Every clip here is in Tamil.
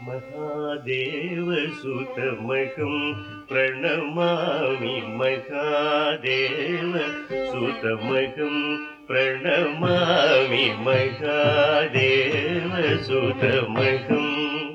महादेवसुतमहं प्रणमामि महादेवसुतमहं प्रणमामि महादेवसुतमहम्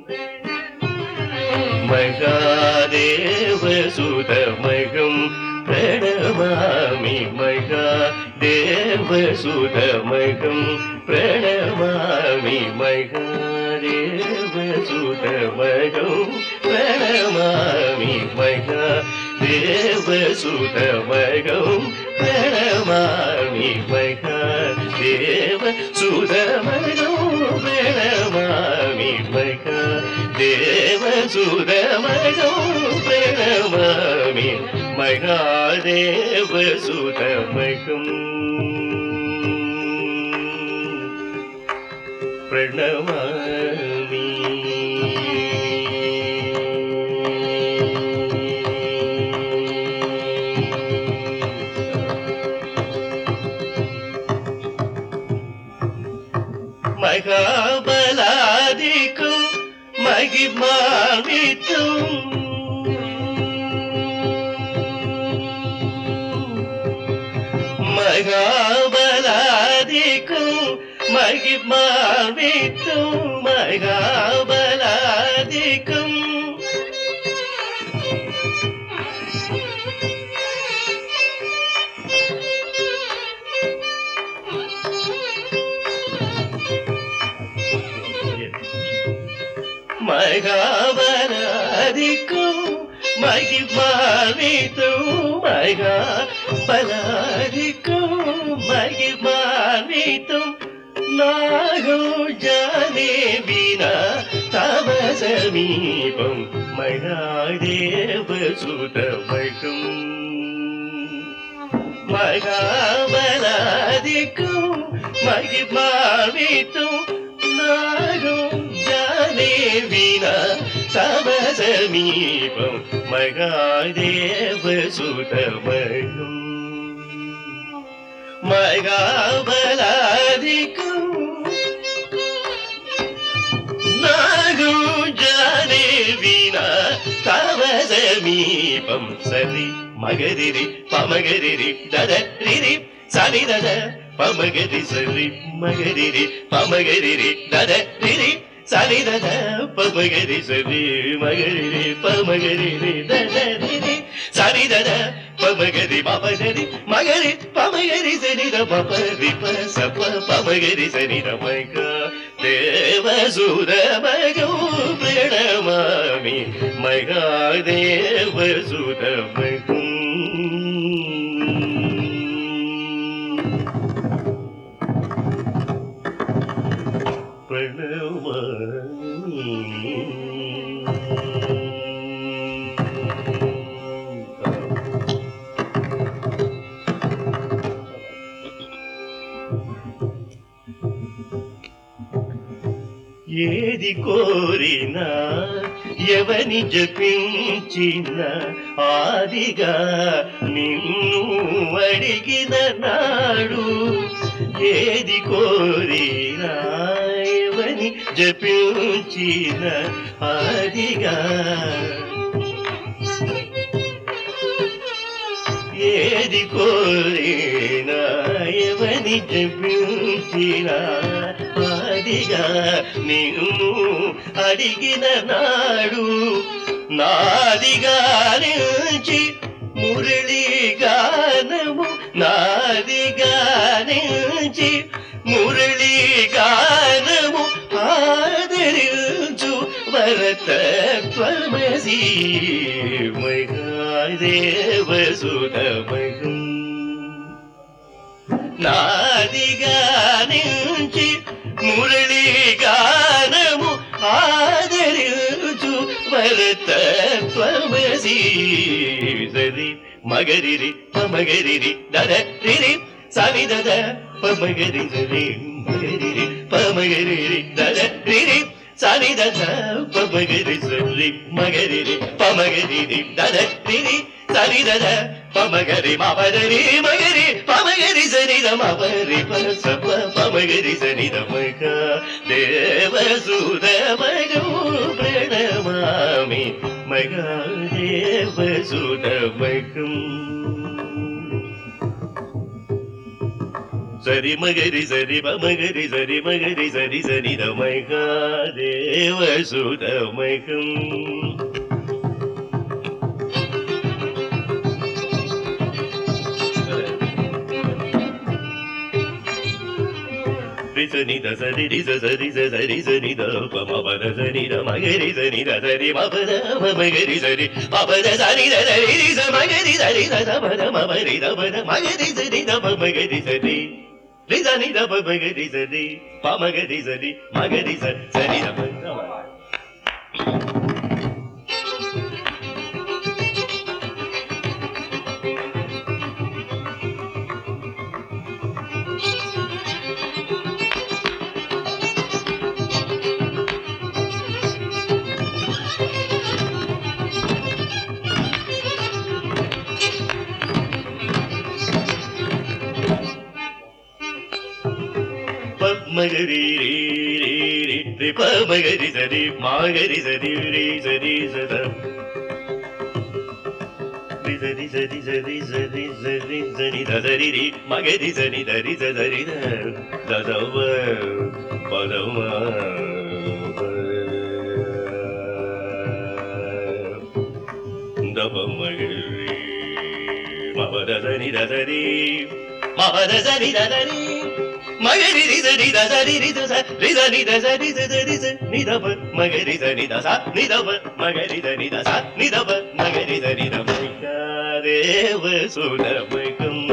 महादेवसुतमहं प्रणमामि महादेवसुतमहं प्रणमामि महादेवसुतमहं प्रणमामि महादेवसुतमहं प्रणमामि महादेवसुतमहं प्रणमामि महादेवसुतमहं प्रणमामि महादेवसुतमहम् प्रणमामि மகாபலாதிக்கும் மகிமாவித்தும் மகாபலாதிக்கும் மகிமாவித்தும் மகாபலாதிக்கும் மகாபலாதிக்கும் மகிமாவித்தும் மகாபலாதிக்கும் மகிமாவித்தும் நாகோ ஜானே வினா தவ சமீபம் மகாதேவ சுதமகும் மகாபலாதிக்கும் மகிமாவித்தும் நாகோ ஜானே வினா தவ சமீபம் மகாதேவ சுதமகும் மகாபலாதிக்கும் நாகும் ஜானே வீணா தவ சமீபம் சரி மகரிரி பமகரிரி ததரிரி சரி தத பமகரி சரி மகரிரி பமகரிரி ததரிரி சரி தத பமகரி சரி மகரிரி பமகரிரி ததரிரி சரி தத பமகரி பமகரி மகரி பமகரி சரி த பபரி ப சப பமகரி சரி த மக தேவ சுரமகோ பிரணமாமி மகா தேவ சுரமகும் பிரணமாமி ఏది కోరినా ఎవని జపించిన ఆదిగా నిన్ను అడిగిన నాడు ఏది కోరినా ఎవని జపించిన ఆదిగా ఏది కోరినా ఎవని జపించిన ఆదిగా నిన్ను అడిగిన నాడు నాదిగా నుంచి మురళి గానము నాదిగా నుంచి మురళి గానము ఆదరించు వరతత్వమసి మహాదేవ సుధమహం నాదిగా నుంచి మురళి గానము ఆదరించు వరతత్వమసి సరి మగరిరి పమగరిరి దదరిరి సరి దద పమగరి సరి మగరిరి పమగరిరి దదరిరి సరి దద పమగరి సరి మగరిరి పమగరిరి దదరిరి சரிதத பமகரி மபதரி மகரி பமகரி சரித மபரி பசப பமகரி சரித மக தேவசூத மகோ பிரணமாமி மகா தேவசூத மகம் சரி மகரி சரி மகரி சரி மகரி சரி சரி தமைகா தேவ சுதமைகம் சனி த சரி ரி ச சரி ச சரி சனி த ப ம ப த சனி த மகரி சனி த சரி ம ப த ம மகரி சரி ம ப த சனி த சரி ரி ச மகரி சரி த த ப த ம ப ரி த ப த மகரி சரி த ப மகரி சரி ரி சனி த ப மகரி சரி ப மகரி சரி மகரி ச சரி த ப த ம. பத்மகரி ரீ ரீ ரீ ரி பமகரி சரி மாகரி சரி ரீ சரி சத ரி சரி சரி சரி சரி சரி சரி தரி ரி மகரி சரி தரி சரி த ததவ பதம தப மகரி மபத சரி தரி மபத சரி தரி மகரி ரி சரி த சரி ரி த ச ரி த நி த சரி த சரி ச நி த ப மகரி த நி த ச நி த ப மகரி த நி த ச நி த ப மகரி த நி த ப தேவ சுடமகம்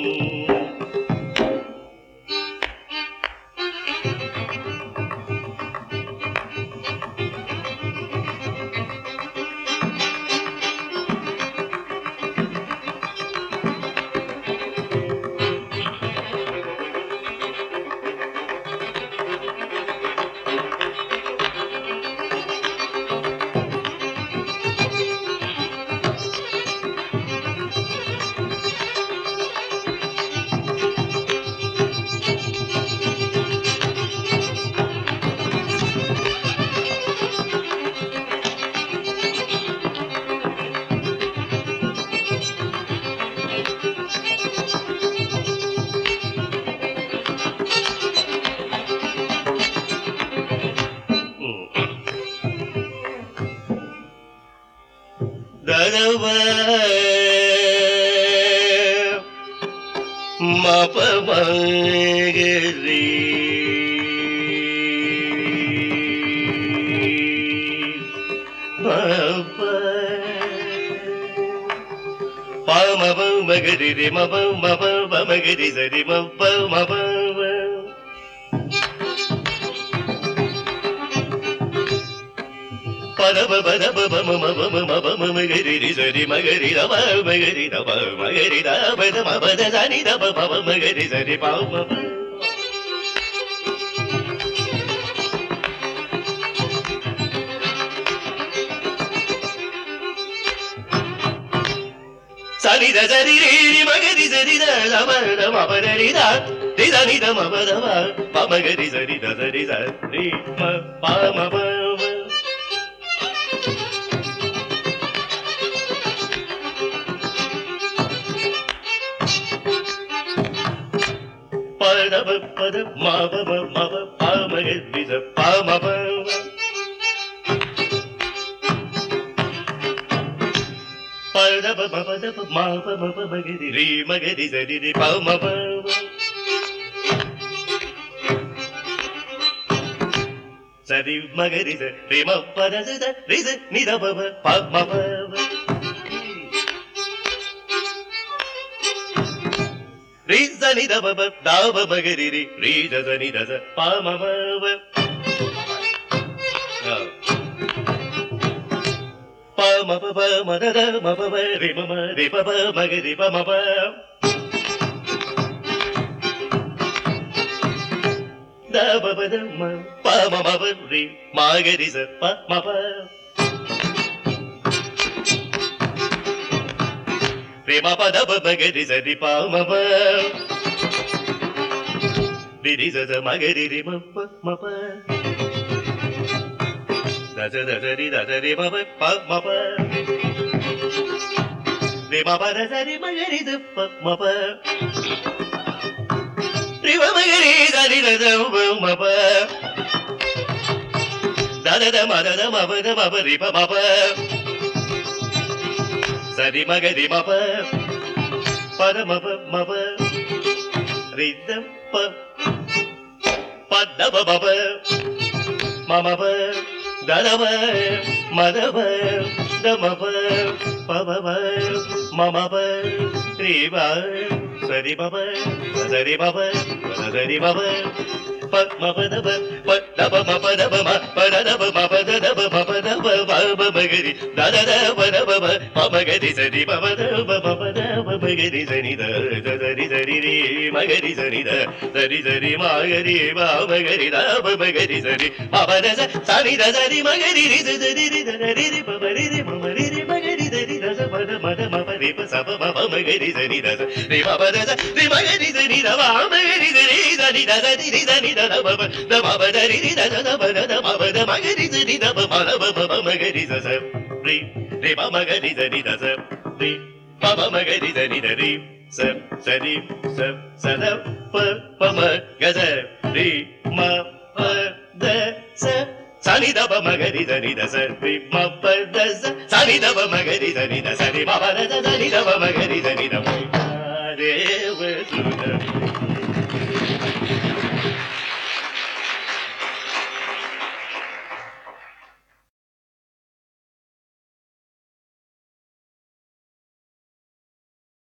தரவ மப மகரி பமப மகரி ரி மப மப மகரி சரி மப மப பதப பதப பம மப மப மகரி ரி சரி மகரி தப மகரி தப மகரி தப தம பத சனி தப பப மகரி சரி பம சனி த சரி ரீ ரி மகரி சரி த தப தம பத ரி த ரி த நி த மப தப பமகரி சரி த சரி த ரி ம ப மப பதப பத மப மப பமகரி ச பமப பதப பதப மப மப மகரி ரி மகரி சரி ரி பமப சரி மகரி ச ரி ம பத ச த ரி ச நி த ப ப ப ம ப ரி ச நி த ப ப த ப மகரி ரி ரி த ச நி த ச ப ம ப ப ஆ. ப ம ப ப ம த த ம ப ப ரி ம ம ரி ப ப ம க ரி ப ம ப த ப ப த ம ப ம ம ப ரி ம க ரி ச ப ம ப రే మ పద ప మగరి సరి ప మ ప రి రి స స మగరి రి మ ప మ ప ద స ద స రి ద స రి మ ప ప మ ప రి మ ప ద స రి మగరి ద ప మ ప రి మ మగరి ద రి ద ద మ మ ప ద ద ద మ ద ద మ ప ద మ ప రి ప మ ప சரி மகரி மப பரமப மப ரித ப பதப பப மமப ததப மதப தமப பபப மமப ரீப சரி பப சரி பப சரி பப பத்மபதப பதப மபதப ம பதப மபதப மபதப பப மகரி ததத பதப மகரி சரி பபதப மபதப மகரி சரி த சரி சரி ரீ மகரி சரி த சரி சரி மகரி மகரி தப மகரி சரி மபத சரி த சரி மகரி ரி சரி ரி சரி ரி பபரி ரி மமரி ரி மகரி சரி த மத மத மபரி ப சப மப மகரி சரி த ரி மபத ரி மகரி சரி த மகரி சரி சரி த சரி ரி சரி த மப த மப த ரி ரி த த மத த மப த மகரி சரி த ம மத ம ம மகரி ச ச ரி ரி ம மகரி சரி த ச ரி ம ம மகரி சரி த ரி ச சரி ச ச த ப ப ம க ச ரி ம ப த ச சனி தப மகரி தனி த சரி ம ப த ச சனி தப மகரி தனி த சரி ம ப த ச சனி தப மகரி தனி த தேவ சுத